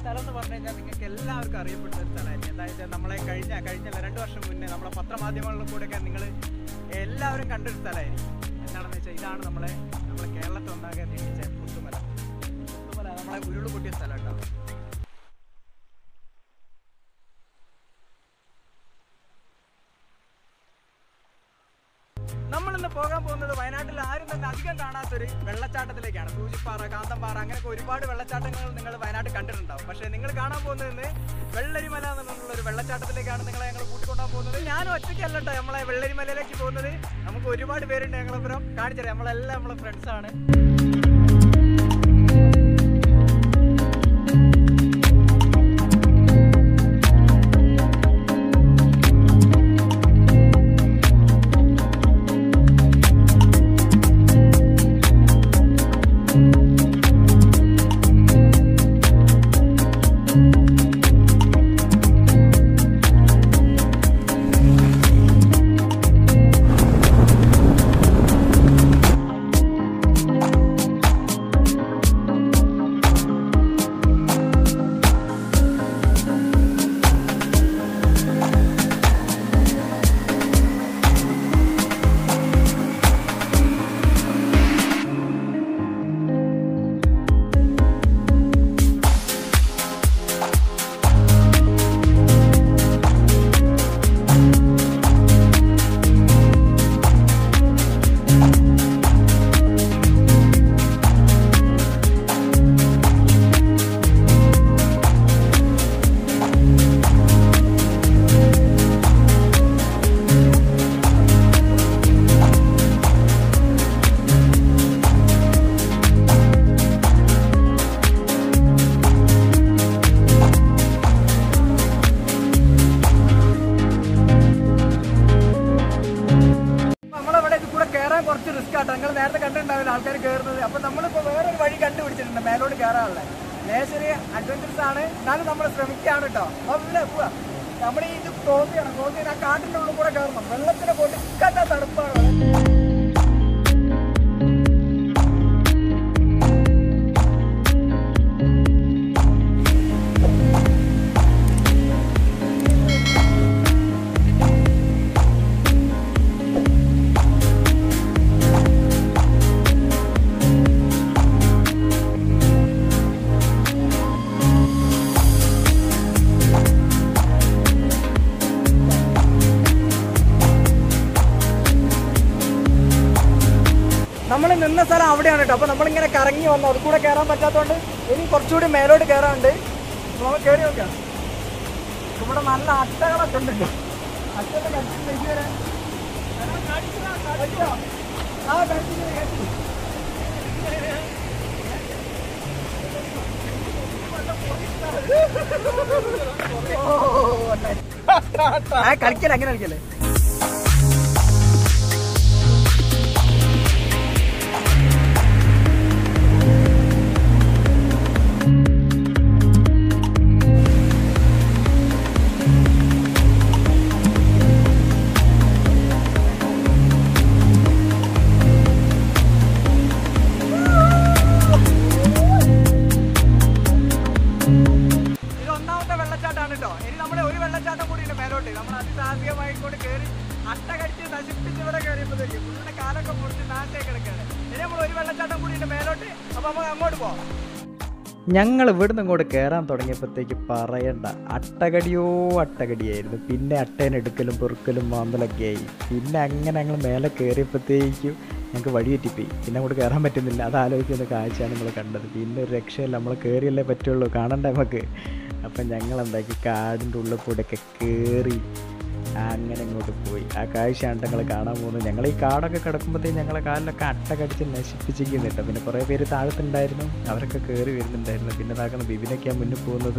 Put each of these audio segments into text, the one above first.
സ്ഥലം എന്ന് പറഞ്ഞു കഴിഞ്ഞാൽ നിങ്ങൾക്ക് എല്ലാവർക്കും അറിയപ്പെടുന്ന ഒരു സ്ഥലമായിരിക്കും അതായത് നമ്മളെ കഴിഞ്ഞ കഴിഞ്ഞല്ല രണ്ട് വർഷം മുന്നേ നമ്മളെ പത്രമാധ്യമങ്ങളിലും കൂടെയൊക്കെ നിങ്ങൾ എല്ലാവരും കണ്ടൊരു സ്ഥലമായിരിക്കും എന്താണെന്ന് വെച്ചാൽ ഇതാണ് നമ്മളെ നമ്മളെ കേരളത്തിൽ ഒന്നാകെ തിരിച്ച പുത്തുമല പുത്തുമല നമ്മളെ ഉരുള് പൊട്ടിയ സ്ഥലം കേട്ടോ നമ്മളിന്ന് പോകാൻ പോകുന്നത് വയനാട്ടിൽ ആരും തന്നെ അധികം കാണാത്തൊരു വെള്ളച്ചാട്ടത്തിലേക്കാണ് സൂചിപ്പാറ കാന്തമ്പാറ അങ്ങനെയൊക്കെ ഒരുപാട് വെള്ളച്ചാട്ടങ്ങൾ നിങ്ങൾ വയനാട്ടിൽ കണ്ടിട്ടുണ്ടാവും പക്ഷേ നിങ്ങൾ കാണാൻ പോകുന്നത് ഇന്ന് വെള്ളരിമല എന്നുള്ള ഒരു വെള്ളച്ചാട്ടത്തിലേക്കാണ് നിങ്ങളെ ഞങ്ങൾ കൂട്ടിക്കൊണ്ടാൻ പോകുന്നത് ഞാനും ഒറ്റയ്ക്കല്ല കേട്ടോ നമ്മളെ വെള്ളരിമലയിലേക്ക് പോകുന്നത് നമുക്ക് ഒരുപാട് പേരുണ്ട് ഞങ്ങളപ്പുറം കാണിച്ചറിയാം നമ്മളെല്ലാം നമ്മളെ ഫ്രണ്ട്സാണ് നമ്മളവിടെ ഇത് കൂടെ കയറാൻ കുറച്ച് റിസ്ക് ആട്ടോ നിങ്ങൾ നേരത്തെ കണ്ടിട്ടുണ്ടാവില്ല ആൾക്കാർ കയറുന്നത് അപ്പൊ നമ്മളിപ്പോ വേറൊരു വഴി കണ്ടുപിടിച്ചിട്ടുണ്ട് മേലോട്ട് കയറാനുള്ള ലേശരി അഡ്വഞ്ചറസ് ആണ് എന്നാലും നമ്മൾ ശ്രമിക്കുകയാണ് കേട്ടോ അപ്പൊ ഇവിടെ പോവാ നമ്മൾ ഈ ഇത് ക്രോസ് ചെയ്യണം ക്രോസ് ചെയ്യണം ആ കാട്ടിന്റെ ഉള്ളിൽ കൂടെ കയറണം വെള്ളത്തിന് പൊട്ടിക്കത്ത തണുപ്പാണ് നമ്മൾ നിന്ന സ്ഥലം അവിടെയാണ് കേട്ടോ അപ്പൊ നമ്മളിങ്ങനെ കറങ്ങി വന്നു അത് കൂടെ കയറാൻ പറ്റാത്തതുകൊണ്ട് ഇനി കുറച്ചുകൂടി മേലോട്ട് കയറാനുണ്ട് അപ്പൊ നമ്മൾ കയറി നോക്കാം ഇവിടെ നല്ല അട്ടകളൊക്കെ ഉണ്ട് കേട്ടോ. അട്ടയുടെ കടിച്ചിട്ടില്ല ഇതുവരെ എടാ, കടിച്ചതാ, കടിച്ചോ? ആ കടിച്ചിട്ട് കടിച്ചു ആ കളിക്കല്ലേ അങ്ങനെ കളിക്കല്ലേ ഇത് ഒന്നാമത്തെ വെള്ളച്ചാട്ടമാണ് കേട്ടോ ഇനി നമ്മുടെ ഒരു വെള്ളച്ചാട്ടം കൂടി ഉണ്ട് മേലോട്ട് നമ്മൾ അതിസാഹസികമായി കൊണ്ട് കയറി അട്ട കടിച്ച് നശിപ്പിച്ച് ഇവിടെ കയറിയപ്പോഴത്തേക്ക് ഫുള്ളിന്റെ കാലൊക്കെ മുറിച്ച് നാശമായി കിടക്കുകയാണ് ഇനി നമ്മൾ ഒരു വെള്ളച്ചാട്ടം കൂടി ഉണ്ട് മേലോട്ട് അപ്പൊ നമുക്ക് അങ്ങോട്ട് പോവാം ഞങ്ങൾ ഇവിടുന്ന് ഇങ്ങോട്ട് കയറാൻ തുടങ്ങിയപ്പോഴത്തേക്ക് പറയണ്ട അട്ടകടിയോ അട്ടകടിയായിരുന്നു പിന്നെ അട്ടേനെ എടുക്കലും പെറുക്കലും മാന്തലൊക്കെ ആയി പിന്നെ അങ്ങനെ ഞങ്ങൾ മേലെ കയറിയപ്പോഴത്തേക്കും ഞങ്ങൾക്ക് വഴി തെറ്റിപ്പോയി പിന്നെ അങ്ങോട്ട് കയറാൻ പറ്റുന്നില്ല അത് ആലോചിക്കുന്ന കാഴ്ചയാണ് നമ്മൾ കണ്ടത് പിന്നെ ഒരു രക്ഷയില്ല നമ്മൾ കയറിയല്ലേ പറ്റുള്ളൂ കാണണ്ടേ നമുക്ക് അപ്പം ഞങ്ങൾ എന്താക്കി കാടിൻ്റെ ഉള്ളിൽ കൂടെയൊക്കെ കയറി അങ്ങനെ ഇങ്ങോട്ട് പോയി ആ കാഴ്ചയാണ് ഞങ്ങൾ കാണാൻ പോകുന്നത് ഞങ്ങൾ ഈ കാടൊക്കെ കിടക്കുമ്പോഴത്തേക്കും ഞങ്ങളെ കാലിലൊക്കെ അട്ട കടിച്ച് നശിപ്പിച്ചിരിക്കുന്നു കേട്ടോ പിന്നെ കുറേ പേര് താഴത്തുണ്ടായിരുന്നു അവരൊക്കെ കയറി വരുന്നുണ്ടായിരുന്നു പിന്നെ ഇതാക്കണം ബിബിനൊക്കെയാണ് മുന്നിൽ പോകുന്നത്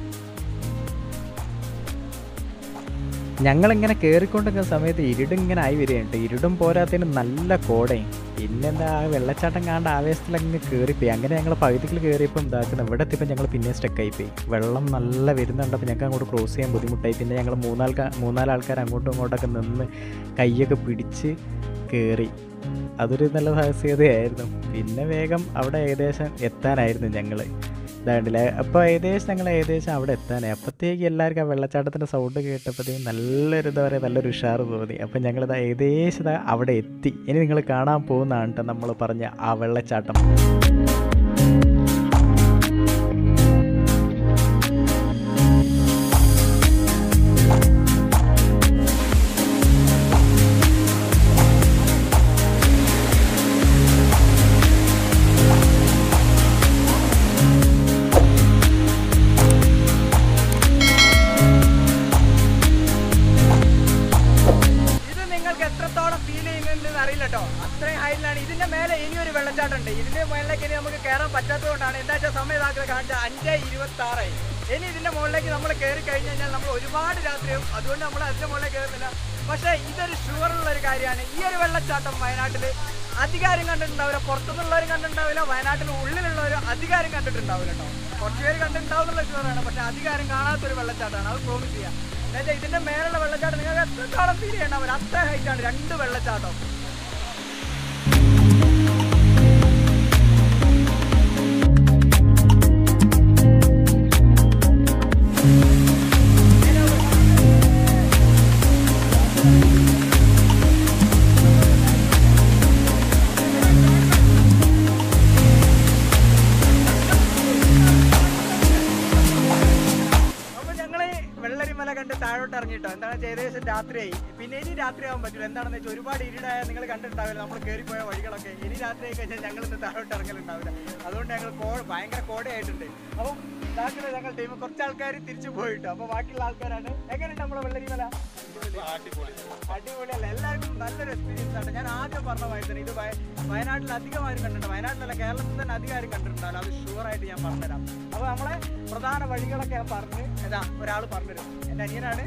ഞങ്ങളിങ്ങനെ കയറിക്കൊണ്ടിരിക്കുന്ന സമയത്ത് ഇരുടിങ്ങനെ ആയി വരികയാണ് കേട്ടോ ഇരുടും പോരാത്തതിന് നല്ല കോടയും പിന്നെന്താ ആ വെള്ളച്ചാട്ടം കാണേണ്ട ആവേശത്തിലങ്ങ് കയറിപ്പോയി അങ്ങനെ ഞങ്ങൾ പകുതിയിൽ കയറിയപ്പം ഇതാക്കുന്നത് ഇവിടെ എത്തിയപ്പോൾ ഞങ്ങൾ പിന്നെ സ്റ്റക്കായി പോയി വെള്ളം നല്ല വരുന്നുണ്ടപ്പോൾ ഞങ്ങൾക്ക് അങ്ങോട്ട് ക്രോസ് ചെയ്യാൻ ബുദ്ധിമുട്ടായി പിന്നെ ഞങ്ങൾ മൂന്നാൽക്കാർ മൂന്നാലാൾക്കാർ അങ്ങോട്ടും ഇങ്ങോട്ടൊക്കെ നിന്ന് കൈയൊക്കെ പിടിച്ച് കയറി അതൊരു നല്ല സാഹസികതയായിരുന്നു പിന്നെ വേഗം അവിടെ ഏകദേശം എത്താനായിരുന്നു ഞങ്ങൾ ഇതാണ്ടില്ലേ അപ്പോൾ ഏകദേശം ഞങ്ങൾ ഏകദേശം അവിടെ എത്താനേ അപ്പോഴത്തേക്ക് എല്ലാവർക്കും ആ വെള്ളച്ചാട്ടത്തിൻ്റെ സൗണ്ട് കേട്ടപ്പോഴത്തേക്കും നല്ലൊരു എന്താ പറയുക നല്ലൊരു ഉഷാറ് തോന്നി അപ്പം ഞങ്ങളിതാ ഏകദേശം ദാ അവിടെ എത്തി ഇനി നിങ്ങൾ കാണാൻ പോകുന്നതാണ് കേട്ടോ നമ്മൾ പറഞ്ഞ ആ വെള്ളച്ചാട്ടം ഇത് നിങ്ങൾക്ക് എത്രത്തോളം ഫീൽ ചെയ്യുന്നുണ്ടെന്ന് അറിയില്ല കേട്ടോ അത്രയും ഹൈറ്റിലാണ് ഇതിന്റെ മേലെ ഇനി ഒരു വെള്ളച്ചാട്ടം ഉണ്ട് ഇതിന്റെ മുകളിലേക്ക് ഇനി നമുക്ക് കയറാൻ പറ്റാത്തതുകൊണ്ടാണ് എന്താ വെച്ചാൽ സമയം ഇതാക്കുക കാണിച്ച അഞ്ച് ഇരുപത്തി ആറായി ഇനി ഇതിന്റെ മുകളിലേക്ക് നമ്മൾ കയറി കഴിഞ്ഞ് കഴിഞ്ഞാൽ നമ്മൾ ഒരുപാട് രാത്രിയാവും അതുകൊണ്ട് നമ്മൾ അതിന്റെ മുകളിലേക്ക് കയറുന്നില്ല പക്ഷേ ഇതൊരു ഷുവറുള്ള ഒരു കാര്യമാണ് ഈ ഒരു വെള്ളച്ചാട്ടം വയനാട്ടിൽ അധികാരം കണ്ടിട്ടുണ്ടാവില്ല പുറത്തുനിന്നുള്ളവരും കണ്ടിട്ടുണ്ടാവില്ല വയനാട്ടിന് ഉള്ളിലുള്ളവർ അധികാരം കണ്ടിട്ടുണ്ടാവില്ല കേട്ടോ കുറച്ച് പേര് കണ്ടിട്ടുണ്ടാവുന്നുള്ള ഷുവറാണ് പക്ഷെ അധികാരം കാണാത്തൊരു വെള്ളച്ചാട്ടമാണ് അത് പ്രോമിസ് ചെയ്യാം എന്നുവെച്ചാൽ ഇതിന്റെ മേലുള്ള വെള്ളച്ചാട്ടം നിങ്ങൾക്ക് എത്രത്തോളം ഫീൽ ചെയ്യണ്ടാവില്ല അത്ര ഹൈറ്റ് ആണ് രണ്ട് വെള്ളച്ചാട്ടം അപ്പൊ ഞങ്ങള് വെള്ളരിമല കണ്ട് താഴോട്ട് ഇറങ്ങിട്ടോ എന്താണ് വെച്ചാൽ ഏകദേശം രാത്രിയായി പിന്നെ ഇനി രാത്രിയാവാൻ പറ്റില്ല എന്താണെന്ന് വെച്ചാൽ ഒരുപാട് ഇരുടായ നിങ്ങൾ കണ്ടിട്ടുണ്ടാവില്ല നമ്മൾ കയറിപ്പോയ വഴികളൊക്കെ ഇനി രാത്രിയായി കഴിഞ്ഞാൽ ഞങ്ങൾ ഇന്ന് താഴോട്ട് ഇറങ്ങലുണ്ടാവില്ല അതുകൊണ്ട് ഞങ്ങൾ കോ ഭയങ്കര കോടയായിട്ടുണ്ട് അപ്പം ഇതാക്കുന്ന ഞങ്ങൾ ടീം കുറച്ച് ആൾക്കാർ തിരിച്ചു പോയിട്ടോ അപ്പൊ ബാക്കിയുള്ള ആൾക്കാരാണ് എങ്ങനെയുണ്ട് നമ്മളെ വെള്ളരിമല അടിപൊളിയല്ല എല്ലാവർക്കും നല്ലൊരു എക്സ്പീരിയൻസ് ആണ് ഞാൻ ആദ്യം പറഞ്ഞ പോലെ തന്നെ ഇത് വയ- വയനാട്ടിൽ അധികം ആരും കണ്ടിട്ടുണ്ട് വയനാട്ടിലല്ല കേരളത്തിൽ തന്നെ അധികം ആരും കണ്ടിട്ടുണ്ടാവില്ല അത് ഷുവർ ആയിട്ട് ഞാൻ പറഞ്ഞുതരാം അപ്പോൾ നമ്മളെ പ്രധാന വഴികളൊക്കെ ഞാൻ പറഞ്ഞ് ഇതാ ഒരാൾ പറഞ്ഞുതരും എൻ്റെ അനിയനാണ്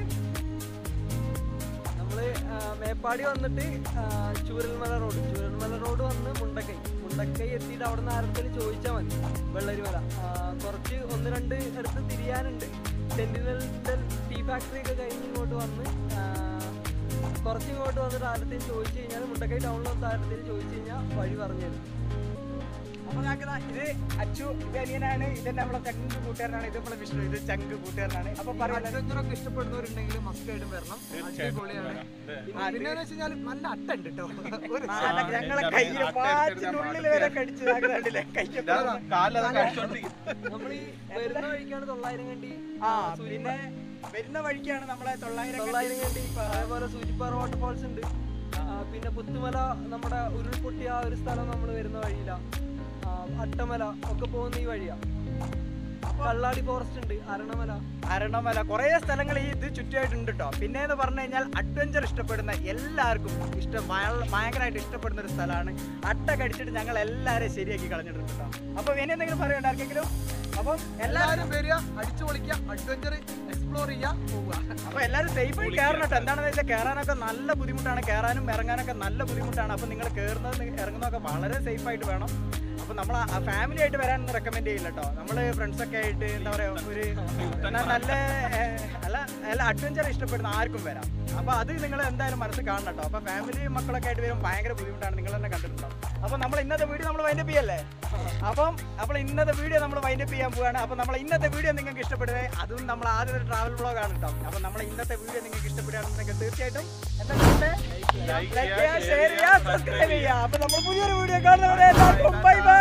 നമ്മള് ആ, മേപ്പാടി വന്നിട്ട് ആ, ചൂരൽമല റോഡ് ചൂരൽമല റോഡ് വന്ന് മുണ്ടക്കൈ മുണ്ടക്കൈ എത്തിയിട്ട് അവിടെ നിന്ന് ആരത്തിൽ ചോദിച്ചാൽ മതി വെള്ളരിമല ആ, കുറച്ച് ഒന്ന് രണ്ട് അടുത്ത് തിരിയാനുണ്ട് സെന്റിനലിന്റെ ടീ ഫാക്ടറി ഒക്കെ കഴിഞ്ഞ് ഇങ്ങോട്ട് വന്ന് ആ, കുറച്ച് ഇങ്ങോട്ട് വന്നിട്ട് ആരത്തിൽ ചോദിച്ചു കഴിഞ്ഞാൽ മുണ്ടക്കൈ ടൗണിൽ വന്ന് ആരത്തിൽ ചോദിച്ചു കഴിഞ്ഞാൽ വഴി പറഞ്ഞു തരും അപ്പോൾ ഞങ്ങൾക്ക് ഇത് അച്ചു ഇത് അനിയനാണ് ഇതെന്നെ നമ്മളെ ചങ്ക് കൂട്ടുകാരനാണ് ഇത് നമ്മളെ വിഷ്ണു ഇത് ചങ്ക് കൂട്ടുകാരനാണ് അപ്പൊ പറയാം അഡ്വഞ്ചറൊക്കെ ഇഷ്ടപ്പെടുന്നവരുണ്ടെങ്കിൽ മസ്റ്റ് ആയിട്ടും വരണം അടിപൊളിയാണ് പിന്നെ വെച്ച് കഴിഞ്ഞാൽ നല്ല അട്ടുണ്ട് കേട്ടോ ഒരു ഞങ്ങളെ കയ്യിൽ പാച്ചിനുള്ളിൽ വരെ കടിച്ചു കണ്ടില്ലേ കയ്യൊക്കെ നമ്മൾ ഈ വരുന്ന വഴിക്കാണ് തൊള്ളായിരം കണ്ടി ആ പിന്നെ വരുന്ന വഴിക്കാണ് നമ്മളെ തൊള്ളായിരം തൊള്ളായിരം കണ്ടി അതേപോലെ സൂചിപ്പാറ വാട്ടർഫാൾസ് ഉണ്ട് ആ, പിന്നെ പുത്തുമല നമ്മുടെ ഉരുൾപൊട്ടിയ ആ ഒരു സ്ഥലം നമ്മൾ വരുന്ന വഴിയില്ല ആ, അട്ടമല ഒക്കെ പോകുന്ന ഈ വഴിയാ കള്ളാടി ഫോറസ്റ്റ് ഉണ്ട് അരണമല അരണമല കുറേ സ്ഥലങ്ങൾ ഈ ഇത് ചുറ്റുമായിട്ടുണ്ട് കേട്ടോ പിന്നെ എന്ന് പറഞ്ഞു കഴിഞ്ഞാൽ അഡ്വഞ്ചർ ഇഷ്ടപ്പെടുന്ന എല്ലാവർക്കും ഇഷ്ടം ഭയ- ഭയങ്കരമായിട്ട് ഇഷ്ടപ്പെടുന്ന ഒരു സ്ഥലമാണ് അട്ട കടിച്ചിട്ട് ഞങ്ങൾ എല്ലാവരെയും ശരിയാക്കി കളഞ്ഞിട്ടുണ്ട് കേട്ടോ അപ്പൊ ഇനി എന്തെങ്കിലും പറയണ്ട ആർക്കെങ്കിലും അപ്പം എല്ലാവരും എല്ലാവരും വരിക അടിച്ചു പൊളിക്കുക അഡ്വഞ്ചർ എക്സ്പ്ലോർ ചെയ്യുക പോവുക അപ്പൊ എല്ലാവരും സേഫ് ആയി കയറണം കേട്ടോ എന്താണെന്ന് വെച്ചാൽ കയറാനൊക്കെ നല്ല ബുദ്ധിമുട്ടാണ് കയറാനും ഇറങ്ങാനൊക്കെ നല്ല ബുദ്ധിമുട്ടാണ് അപ്പൊ നിങ്ങൾ കയറുന്നത് ഇറങ്ങുന്നതൊക്കെ വളരെ സേഫ് ആയിട്ട് വേണം അപ്പൊ നമ്മൾ ഫാമിലി ആയിട്ട് വരാനൊന്നും റെക്കമെൻഡ് ചെയ്യില്ല കേട്ടോ നമ്മള് ഫ്രണ്ട്സ് ഒക്കെ ആയിട്ട് എന്താ പറയാ ഒരു ന- നല്ല ഏഹ്, അല്ല നല്ല അഡ്വഞ്ചർ ഇഷ്ടപ്പെടുന്ന ആർക്കും വരാം അപ്പൊ അത് നിങ്ങൾ എന്തായാലും മനസ്സിൽ കാണണം കേട്ടോ അപ്പൊ ഫാമിലി മക്കളൊക്കെ ആയിട്ട് വരും ഭയങ്കര ബുദ്ധിമുട്ടാണ് നിങ്ങൾ തന്നെ കണ്ടിട്ടുണ്ടാവും അപ്പൊ നമ്മൾ ഇന്നത്തെ വീഡിയോ നമ്മൾ വൈൻഡപ്പ് ചെയ്യല്ലേ അപ്പം അപ്പോൾ ഇന്നത്തെ വീഡിയോ നമ്മൾ വൈൻഡപ്പ് ചെയ്യാൻ പോവാണ് അപ്പോൾ നമ്മൾ ഇന്നത്തെ വീഡിയോ നിങ്ങൾക്ക് ഇഷ്ടപ്പെടുന്നത് അതും നമ്മൾ ആദ്യത്തെ ട്രാവൽ വ്ളോഗ് ആണ് കേട്ടോ അപ്പോൾ നമ്മൾ ഇന്നത്തെ വീഡിയോ നിങ്ങൾക്ക് ഇഷ്ടപ്പെടുകയാണെന്നുണ്ടെങ്കിൽ തീർച്ചയായിട്ടും എന്താ ലൈക്ക് ചെയ്യുക ഷെയർ ചെയ്യുക സബ്സ്ക്രൈബ് ചെയ്യുക അപ്പോൾ നമ്മൾ പുതിയൊരു വീഡിയോ കാണുന്നവരെ എല്ലാവർക്കും ബൈ ബൈ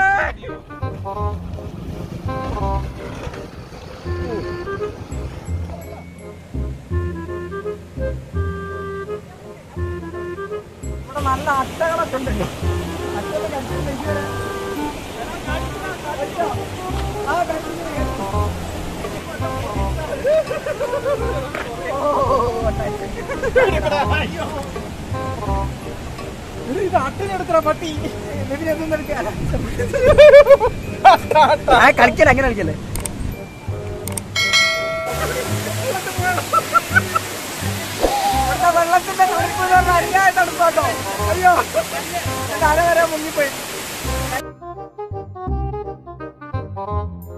ഇവിടെ നല്ല അട്ടകളൊക്കെ ഉണ്ട് അട്ടകളെ കണ്ടിട്ടില്ല ഇതുവരെ. കഴിച്ചോ? ആ, കഴിച്ചിട്ട് കഴിച്ചു. ഓ, ഇത് ഇത് അട്ടനെടുക്കണ പട്ടി കളിക്കല അങ്ങനെ കളിക്കല്ലേ വെള്ളത്തിന്റെ തണുപ്പ് എന്ന് പറഞ്ഞാൽ അറിയാതെ തണുപ്പാട്ടോ അയ്യോ തല വരെ മുങ്ങിപ്പോയി